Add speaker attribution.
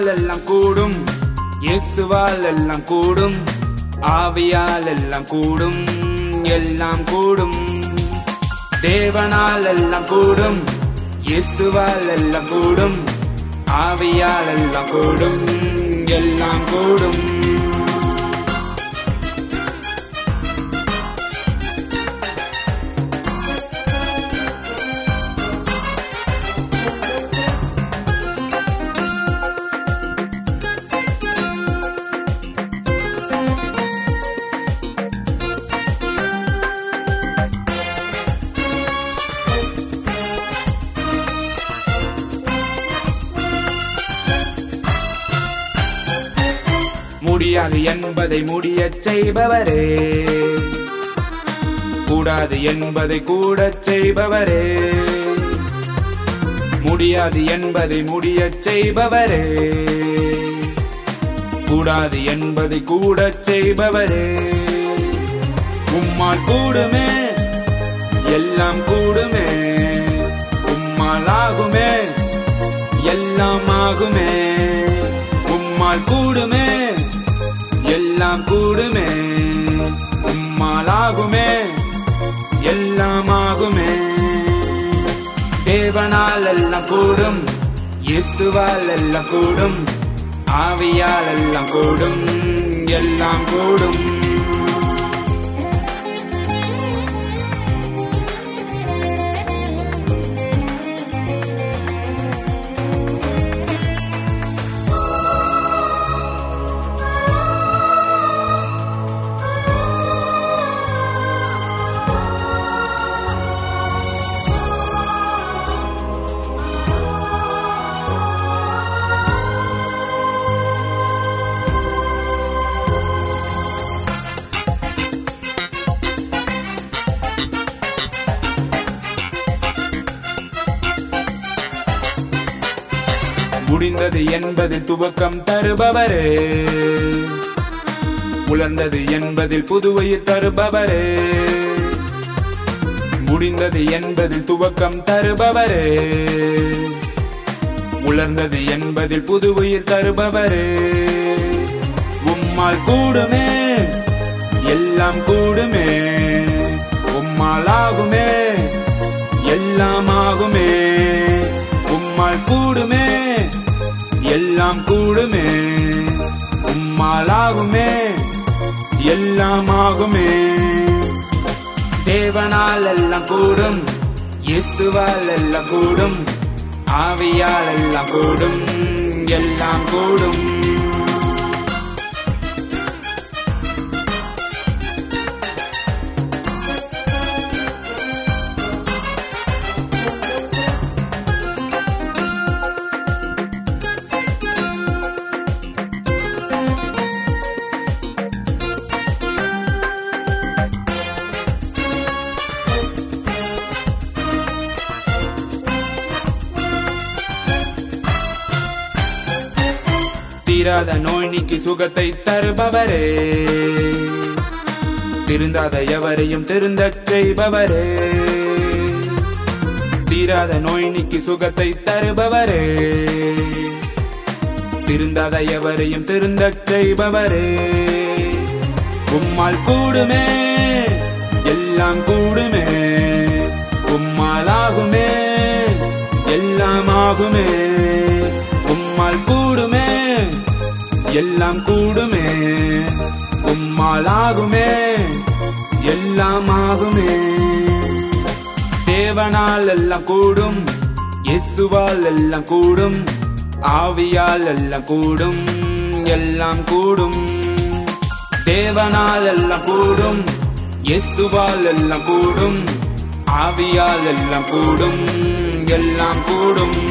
Speaker 1: எல்லாம் கூடும் இயேசுவால் எல்லாம் கூடும் ஆவியால் எல்லாம் கூடும் எல்லாம் கூடும் தேவனால் எல்லாம் கூடும் இயேசுவால் எல்லாம் கூடும் ஆவியால் எல்லாம் கூடும் எல்லாம் கூடும் முடியாது என்பதை முடியச் செய்பவரே கூடாது என்பதை கூடச் செய்பவரே முடியாது என்பதை முடியச் செய்பவரே கூடாது என்பதை கூடச் செய்பவரே உம்மால் கூடுமே எல்லாம் கூடுமே உம்மால் ஆகுமே எல்லாம் ஆகுமே உம்மால் கூடுமே எல்லாம் கூடுமே உம்மால் ஆகுமே எல்லாம் ஆகுமே தேவனால் எல்லாம் கூடும் இயேசுவால் எல்லாம் கூடும் ஆவியால் எல்லாம் கூடும் எல்லாம் கூடும் முடிந்தது என்பதில் துவக்கம் தருபவரே உலர்ந்தது என்பதில் புதுவையில் தருபவரே முடிந்தது என்பதில் துவக்கம் தருபவரே உலர்ந்தது என்பதில் புதுவையில் தருபவரே உம்மால் கூடுமே எல்லாம் கூடுமே உம்மால் ஆகுமே எல்லாம் ஆகுமே உம்மால் கூடுமே எல்லாம் கூடுமே உம்மால் ஆகுமே எல்லாம் ஆகுமே தேவனால் எல்லாம் கூடும் இயேசுவால் எல்லாம் கூடும் ஆவியால் எல்லாம் கூடும் எல்லாம் கூடும் தீராத நோய் நீக்கி சுகத்தை தருபவரே திருந்தாத எவரையும் திருந்தச் செய்பவரே தீராத நோய் நீக்கி சுகத்தை தருபவரே திருந்தாத எவரையும் திருந்தச் செய்பவரே உம்மால் கூடுமே எல்லாம் கூடுமே உம்மால் ஆகுமே எல்லாம் ஆகுமே உம்மால் கூடுமே எல்லாம் கூடுமே உம்மால் ஆகுமே எல்லாம் ஆகுமே தேவனால் எல்லாம் கூடும் இயேசுவால் எல்லாம் கூடும் ஆவியால் எல்லாம் கூடும் எல்லாம் கூடும் தேவனால் எல்லாம் கூடும் இயேசுவால் எல்லாம் கூடும் ஆவியால் எல்லாம் கூடும் எல்லாம் கூடும்